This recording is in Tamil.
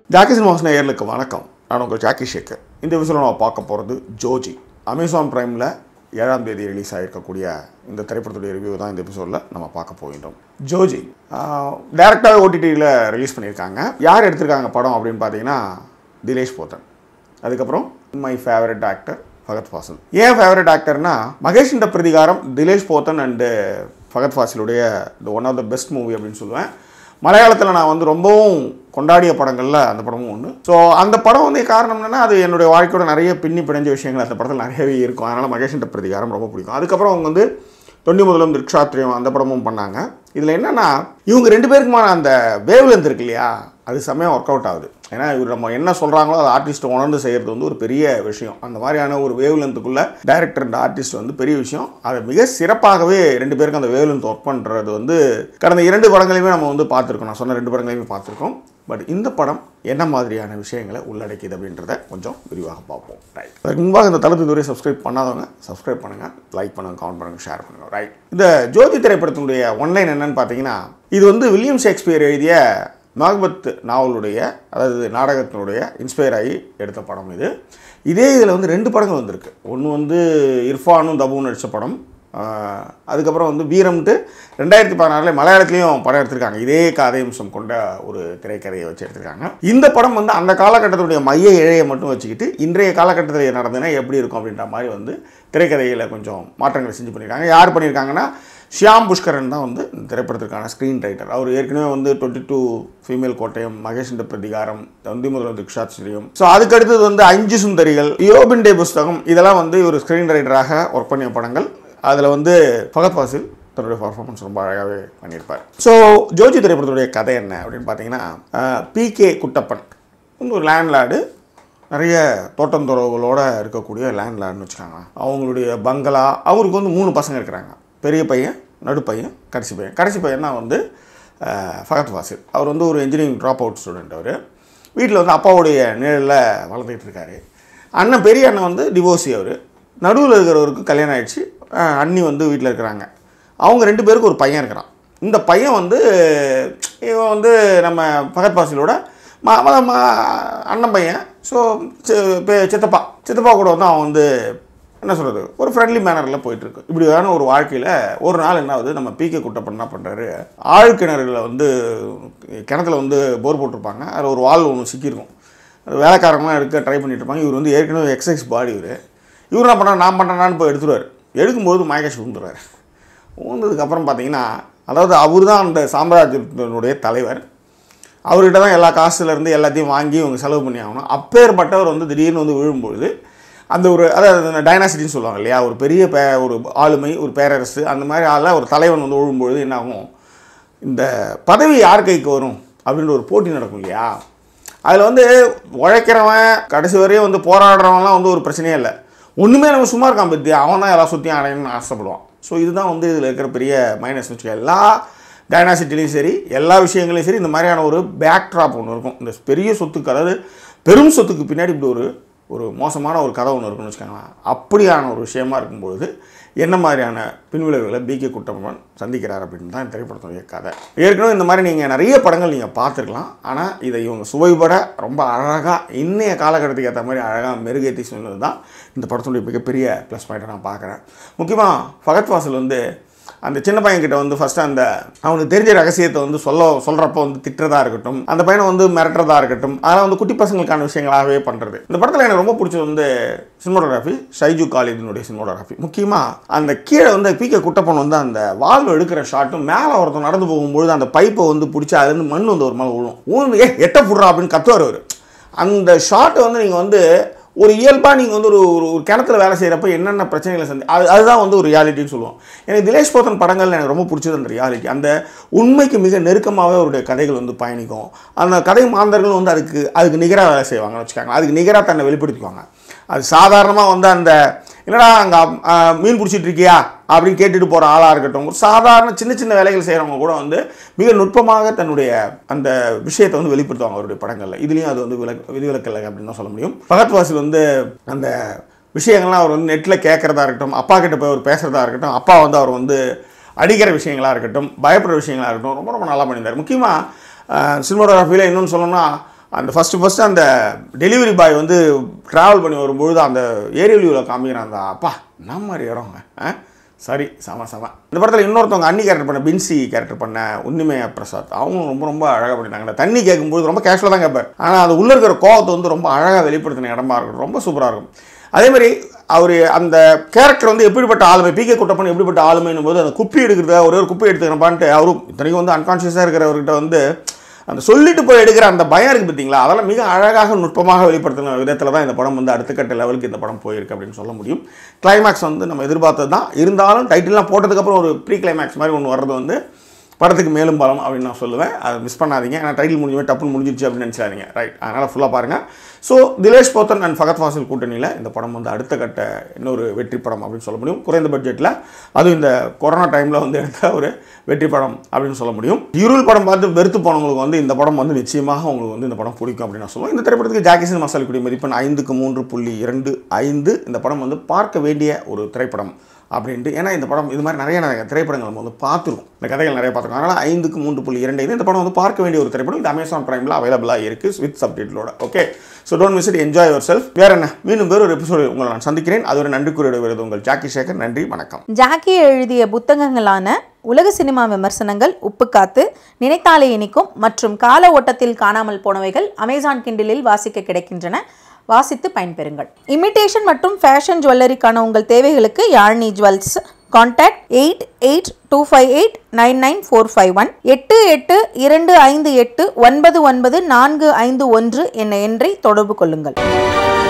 ஜாக்கி சினிமாஸ் நேயர்களுக்கு வணக்கம் நான் உங்கள் ஜாக்கி ஷேக்கர் இந்த விஷயம் நம்ம பார்க்க போகிறது ஜோஜி அமேசான் ப்ரைமில் ஏழாம் தேதி ரிலீஸ் ஆகிருக்கக்கூடிய இந்த திரைப்படத்துடைய ரிவ்யூ தான் இந்த எபிசோடில் நம்ம பார்க்க போகின்றோம் ஜோஜி டேரெக்டாகவே ஓடிடியில் ரிலீஸ் பண்ணியிருக்காங்க யார் எடுத்திருக்காங்க படம் அப்படின்னு பார்த்தீங்கன்னா தினேஷ் போத்தன் அதுக்கப்புறம் my favourite actor Fahadh Faasil ஏன் ஃபேவரட் ஆக்டர்னா மகேஷ் இந்த பிரதிகாரம் திலேஷ் போத்தன் அண்டு ஃபகத் ஃபாசிலுடைய one of the best movie அப்படின்னு சொல்லுவேன் மலையாளத்தில் நான் வந்து ரொம்பவும் கொண்டாடிய படங்களில் அந்த படமும் ஒன்று ஸோ அந்த படம் வந்து காரணம் என்னன்னா அது என்னுடைய வாழ்க்கையோட நிறைய பின்னி பிணைஞ்ச விஷயங்கள் அந்த படத்தில் நிறையவே இருக்கும் அதனால் மகேஷ் இந்த பிரதிகாரம் ரொம்ப பிடிக்கும் அதுக்கப்புறம் அவங்க வந்து தொண்டி முதலும் திருக்ஷாத்திரியம் அந்த படமும் பண்ணாங்க இதில் என்னென்னா இவங்க ரெண்டு பேருக்குமான அந்த வேவ் லென்த் இருக்கு இல்லையா அது செம்மையாக ஒர்க் அவுட் ஆகுது ஏன்னா இவர் நம்ம என்ன சொல்கிறாங்களோ அது ஆர்டிஸ்ட் உணர்ந்து செய்கிறது வந்து ஒரு பெரிய விஷயம் அந்த மாதிரியான ஒரு வேவ் லென்த்துக்குள்ளே டைரக்டர் அண்ட் ஆர்டிஸ்ட் வந்து பெரிய விஷயம் அதை மிக சிறப்பாகவே ரெண்டு பேருக்கு அந்த வேவ் லென்த் ஒர்க் பண்ணுறது வந்து கடந்த இரண்டு படங்களையுமே நம்ம வந்து பார்த்துருக்கோம் நான் சொன்ன ரெண்டு படங்களையுமே பார்த்துருக்கோம் பட் இந்த படம் என்ன மாதிரியான விஷயங்களை உள்ளடக்கிது அப்படின்றத கொஞ்சம் விரிவாக பார்ப்போம் ரைட் அதுக்கு முன்பாக இந்த தளத்து துறை சப்ஸ்கிரைப் பண்ணாதவங்க சப்ஸ்கிரைப் பண்ணுங்கள் லைக் பண்ணுங்கள் கமெண்ட் பண்ணுங்கள் ஷேர் பண்ணுங்கள் ரைட் இந்த ஜோதி திரைப்படத்தினுடைய ஒன்லைன் என்னன்னு பார்த்தீங்கன்னா இது வந்து வில்லியம் ஷேக்ஸ்பியர் எழுதிய நாகபத் நாவலுடைய அதாவது நாடகத்தினுடைய இன்ஸ்பயர் ஆகி எடுத்த படம் இது இதே இதில் வந்து ரெண்டு படங்கள் வந்திருக்கு ஒன்று வந்து இர்ஃபானும் தபுவும் நடித்த படம் ஆஹ் அதுக்கப்புறம் வந்து வீரம்ட்டு ரெண்டாயிரத்தி பதினாறில் மலையாளத்துலேயும் படம் எடுத்திருக்காங்க இதே கதையம்சம் கொண்ட ஒரு திரைக்கதையை வச்சு எடுத்திருக்காங்க இந்த படம் வந்து அந்த காலகட்டத்துடைய மைய இழையை மட்டும் வச்சுக்கிட்டு இன்றைய காலகட்டத்தில் நடந்ததுன்னா எப்படி இருக்கும் அப்படின்ற மாதிரி வந்து திரைக்கதையில் கொஞ்சம் மாற்றங்களை செஞ்சு பண்ணியிருக்காங்க யார் பண்ணியிருக்காங்கன்னா ஷியாம் புஷ்கரன் தான் வந்து இந்த திரைப்படத்திற்கான ஸ்க்ரீன் ரைட்டர் அவர் ஏற்கனவே வந்து twenty two female Kottayam Mahesh இந்த பிரதிகாரம் தந்தி முதல்வர் திக்ஷாத்ரியம் ஸோ அதுக்கு அடுத்தது வந்து அஞ்சு சுந்தரிகள் யோபிண்டே புஸ்தகம் இதெல்லாம் வந்து ஒரு ஸ்க்ரீன் ரைட்டராக ஒர்க் பண்ணிய படங்கள் அதில் வந்து ஃபகத் ஃபாசில் தன்னுடைய பர்ஃபார்மன்ஸ் ரொம்ப அழகாகவே பண்ணியிருப்பார் ஸோ ஜோஜி திரைப்படத்துடைய கதை என்ன அப்படின்னு பார்த்தீங்கன்னா பி கே குட்டப்பன் வந்து ஒரு லேண்ட்லார்டு நிறைய தோட்டந்துறவுகளோட இருக்கக்கூடிய லேண்ட்லார்டுன்னு வச்சுக்காங்க அவங்களுடைய பங்களா அவருக்கு வந்து மூணு பசங்க இருக்கிறாங்க பெரிய பையன் நடுப்பையன் கடைசி பையன் கடைசி பையன் தான் வந்து அஹ், ஃபகத் வாசில் அவர் வந்து ஒரு இன்ஜினியரிங் ட்ராப் அவுட் ஸ்டூடெண்ட் அவர் வீட்டில் வந்து அப்பாவுடைய நிழலில் வளர்ந்துக்கிட்டு இருக்காரு அண்ணன் பெரிய அண்ணன் வந்து டிவோர்ஸி அவர் நடுவில் இருக்கிறவருக்கு கல்யாணம் ஆயிடுச்சு அஹ், அண்ணி வந்து வீட்டில் இருக்கிறாங்க அவங்க ரெண்டு பேருக்கு ஒரு பையன் இருக்கிறான் இந்த பையன் வந்து இவன் வந்து நம்ம பகத் பாசிலோட மா ம- ம- அண்ணன் பையன் ஸோ சித்தப்பா சித்தப்பா கூட வந்து அவன் வந்து என்ன சொல்கிறது ஒரு ஃப்ரெண்ட்லி மேனரில் போயிட்டுருக்கு இப்படியான ஒரு வாழ்க்கையில் ஒரு நாள் என்ன ஆகுது நம்ம பிகே குட்டப்பன் என்ன பண்ணுறாரு ஆழ்கிணறுகளை வந்து கிணத்துல வந்து போர் போட்டிருப்பாங்க அதில் ஒரு வால் ஒன்று சிக்கியிருக்கும் அது வேலைக்காரங்களாம் எடுக்க ட்ரை பண்ணிட்டு இருப்பாங்க இவர் வந்து ஏற்கனவே எக்ஸசைஸ் பாடி இவர் இவர் என்ன பண்ணுறாரு நான் பண்ணுறேன்னு போய் எடுத்துருவார் எடுக்கும்போது மயக்கேஷ் விழுந்துருவார் ஊந்ததுக்கப்புறம் பார்த்தீங்கன்னா அதாவது அவர் தான் அந்த சாம்ராஜ்யத்தினுடைய தலைவர் அவர்கிட்ட தான் எல்லா காசுலேருந்து எல்லாத்தையும் வாங்கி இவங்க செலவு பண்ணி ஆகணும் அப்பேற்பட்டவர் வந்து திடீர்னு வந்து விழும்பொழுது அந்த ஒரு அதாவது டைனாசிட்டின்னு சொல்லுவாங்க இல்லையா ஒரு பெரிய பே ஒரு ஆளுமை ஒரு பேரரசு அந்த மாதிரி ஆள ஒரு தலைவன் வந்து விழும்பொழுது என்ன ஆகும் இந்த பதவி யார் கைக்கு வரும் அப்படின்ற ஒரு போட்டி நடக்கும் இல்லையா அதில் வந்து உழைக்கிறவன் கடைசி வரையும் வந்து போராடுறவன்லாம் வந்து ஒரு பிரச்சனையே இல்லை ஒன்றுமே நம்ம சும்மா இருக்கான் பற்றி அவன் தான் எல்லா சுற்றியும் அடையணும்னு ஆசைப்படுவான் ஸோ இதுதான் வந்து இதில் இருக்கிற பெரிய மைனஸ் வச்சுக்க எல்லா டைனாசிட்டிலையும் சரி எல்லா விஷயங்களையும் சரி இந்த மாதிரியான ஒரு பேக் ட்ராப் ஒன்று இருக்கும் இந்த பெரிய சொத்துக்கு அதாவது பெரும் சொத்துக்கு பின்னாடி இப்படி ஒரு ஒரு மோசமான ஒரு கதை ஒன்று இருக்குன்னு வச்சுக்கோங்களேன் அப்படியான ஒரு விஷயமா இருக்கும்பொழுது என்ன மாதிரியான பின்விளைவுகளை பிகே குட்டம்மன் சந்திக்கிறார் அப்படின்னு தான் இந்த திரைப்படத்துடைய கதை ஏற்கனவே இந்த மாதிரி நீங்கள் நிறைய படங்கள் நீங்கள் பார்த்துருக்கலாம் ஆனால் இதை இவங்க சுவைபட ரொம்ப அழகாக இன்னைய காலகட்டத்துக்கு ஏற்ற மாதிரி அழகாக மெருகேற்றி சொன்னது தான் இந்த படத்துடைய மிகப்பெரிய ப்ளஸ் பாயிண்ட்டை நான் பார்க்குறேன் முக்கியமாக ஃபகத் வாசல் வந்து அந்த சின்ன பையன்கிட்ட வந்து ஃபஸ்ட்டு அந்த அவனுக்கு தெரிஞ்ச ரகசியத்தை வந்து சொல்ல சொல்கிறப்ப வந்து திட்டுறதா இருக்கட்டும் அந்த பையனை வந்து மிரட்டுறதா இருக்கட்டும் அதெல்லாம் வந்து குட்டி பசங்களுக்கான விஷயங்களாகவே பண்ணுறது இந்த படத்தில் எனக்கு ரொம்ப பிடிச்சது வந்து சினிமோட்டோகிராஃபி ஷைஜு காலிதினுடைய சினிமோட்டோகிராஃபி முக்கியமாக அந்த கீழே வந்து பிகே குட்டப்பன் வந்து அந்த வால்வு எடுக்கிற ஷாட்டும் மேலே ஒருத்தன் நடந்து போகும்பொழுது அந்த பைப்பை வந்து பிடிச்சி அதுலேருந்து மண் வந்து ஒரு மேலே விழும் ஊந்து ஏ எட்ட புடுறா அப்படின்னு கத்துவார் அவர் அந்த ஷாட்டை வந்து நீங்கள் வந்து ஒரு இயல்பாக நீங்கள் வந்து ஒரு ஒரு ஒரு கிணத்துல வேலை செய்கிறப்ப என்னென்ன பிரச்சனைகளை சந்தி அது அதுதான் வந்து ஒரு ரியாலிட்டின்னு சொல்லுவோம் எனக்கு திலேஷ் போத்தன் படங்கள் எனக்கு ரொம்ப பிடிச்சது அந்த ரியாலிட்டி அந்த உண்மைக்கு மிக நெருக்கமாகவே அவருடைய கதைகள் வந்து பயணிக்கும் அந்த கதை மாந்தர்கள் வந்து அதுக்கு அதுக்கு நிகராக வேலை செய்வாங்கன்னு வச்சுக்காங்க அதுக்கு நிகராக தன்னை வெளிப்படுத்திக்குவாங்க அது சாதாரணமாக வந்து அந்த என்னடா அங்கே மீன் பிடிச்சிட்டு இருக்கியா அப்படின்னு கேட்டுட்டு போகிற ஆளாக இருக்கட்டும் ஒரு சாதாரண சின்ன சின்ன வேலைகள் செய்கிறவங்க கூட வந்து மிக நுட்பமாக தன்னுடைய அந்த விஷயத்தை வந்து வெளிப்படுத்துவாங்க அவருடைய படங்களில் இதுலேயும் அது வந்து விலக் விதிவிலக்கலை அப்படின்னு தான் சொல்ல முடியும் பகத் வாசில் வந்து அந்த விஷயங்கள்லாம் அவர் வந்து நெட்டில் கேட்குறதா இருக்கட்டும் அப்பா கிட்ட போய் அவர் பேசுகிறதா இருக்கட்டும் அப்பா வந்து அவர் வந்து அடிக்கிற விஷயங்களாக இருக்கட்டும் பயப்படுற விஷயங்களாக இருக்கட்டும் ரொம்ப ரொம்ப நல்லா பண்ணியிருந்தார் முக்கியமாக சினிமாட்டோகிராஃபியில் இன்னொன்று சொல்லணும்னா அந்த ஃபஸ்ட்டு ஃபஸ்ட்டு அந்த டெலிவரி பாய் வந்து ட்ராவல் பண்ணி வரும்பொழுது அந்த ஏரியல் வியூவில் காமிக்கிறான் அந்த அப்பா என்ன மாதிரி இடங்க ஆ சரி சம சம இந்த படத்தில் இன்னொருத்தவங்க அன்னி கேரக்டர் பண்ண பின்சி கேரக்டர் பண்ண உன்னிமய பிரசாத் அவங்களும் ரொம்ப ரொம்ப அழகாக பண்ணிட்டாங்க அந்த தண்ணி கேட்கும்போது ரொம்ப கேஷுவலாக தான் கேட்பார் ஆனால் அது உள்ளே இருக்கிற கோவத்தை வந்து ரொம்ப அழகாக வெளிப்படுத்தின இடமா இருக்கும் ரொம்ப சூப்பராக இருக்கும் அதே மாதிரி அவர் அந்த கேரக்டர் வந்து எப்படிப்பட்ட ஆளுமை பிகே குட்டப்பன் எப்படிப்பட்ட ஆளுமைன்னும் போது அந்த குப்பி எடுக்கிறத ஒரே ஒரு குப்பி எடுத்துக்கிறப்பான்ட்டு அவரும் இத்தனைக்கும் வந்து அன்கான்ஷியஸாக இருக்கிறவர்கிட்ட வந்து அந்த சொல்லிட்டு போய் எடுக்கிற அந்த பயம் இருக்குது பார்த்தீங்களா அதெல்லாம் மிக அழகாக நுட்பமாக வெளிப்படுத்தின விதத்தில் தான் இந்த படம் வந்து அடுத்த கட்ட லெவலுக்கு இந்த படம் போயிருக்கு அப்படின்னு சொல்ல முடியும் கிளைமேக்ஸ் வந்து நம்ம எதிர்பார்த்தது தான் இருந்தாலும் டைட்டில்லாம் போட்டதுக்கப்புறம் ஒரு ப்ரீ கிளைமேக்ஸ் மாதிரி ஒன்று வர்றது வந்து படத்துக்கு மேலும் பலம் அப்படின்னு நான் சொல்லுவேன் அதை மிஸ் பண்ணாதீங்க ஏன்னா டைட்டில் முடிஞ்சுமே டப்புன்னு முடிஞ்சிருச்சு அப்படின்னு நினச்சாதீங்க ரைட் அதனால் ஃபுல்லாக பாருங்கள் ஸோ திலேஷ் போத்தன் அண்ட் ஃபகத் வாசல் கூட்டணியில் இந்த படம் வந்து அடுத்த கட்ட இன்னொரு வெற்றி படம் அப்படின்னு சொல்ல முடியும் குறைந்த பட்ஜெட்டில் அதுவும் இந்த கொரோனா டைமில் வந்து எடுத்த ஒரு வெற்றி படம் அப்படின்னு சொல்ல முடியும் இருள் படம் பார்த்து வெறுத்து போனவங்களுக்கு வந்து இந்த படம் வந்து நிச்சயமாக உங்களுக்கு வந்து இந்த படம் பிடிக்கும் அப்படின்னு நான் சொல்லுவேன் இந்த திரைப்படத்துக்கு ஜாக்கிசன் மசாலி குடி மதிப்பெண் ஐந்துக்கு மூன்று புள்ளி இரண்டு ஐந்து இந்த படம் வந்து பார்க்க வேண்டிய ஒரு திரைப்படம் அப்படின்ட்டு ஏன்னா இந்த படம் இது மாதிரி நிறைய நிறைய திரைப்படங்கள் நம்ம வந்து பார்த்துருக்கோம் இந்த கதைகள் நிறைய பார்த்துருக்கோம் அதனால் ஐந்துக்கு மூன்று புள்ளி இரண்டு இது இந்த படம் வந்து பார்க்க வேண்டிய ஒரு திரைப்படம் இது அமேசான் பிரைமில் அவைலபிளாக இருக்குது வித் சப்டைட்டிலோட okay so don't miss it enjoy yourself வேற என்ன மீண்டும் வேறு ஒரு எபிசோடு உங்களை நான் சந்திக்கிறேன் அதுவரை நன்றி கூறிய வருது உங்கள் ஜாக்கி சேகர் நன்றி வணக்கம் ஜாக்கி எழுதிய புத்தகங்களான உலக சினிமா விமர்சனங்கள் உப்புக்காத்து நினைத்தாலே இனிக்கும் மற்றும் கால ஓட்டத்தில் காணாமல் போனவைகள் அமேசான் கிண்டிலில் வாசிக்க கிடைக்கின்றன வாசித்து பயன்பெறுங்கள் இமிட்டேஷன் மற்றும் ஃபேஷன் ஜுவல்லரிக்கான உங்கள் தேவைகளுக்கு Yazhini jewels contact eight eight two five eight nine nine four five one எட்டு எட்டு இரண்டு ஐந்து எட்டு ஒன்பது ஒன்பது நான்கு ஐந்து ஒன்று என்ற எண்ணை தொடர்பு கொள்ளுங்கள்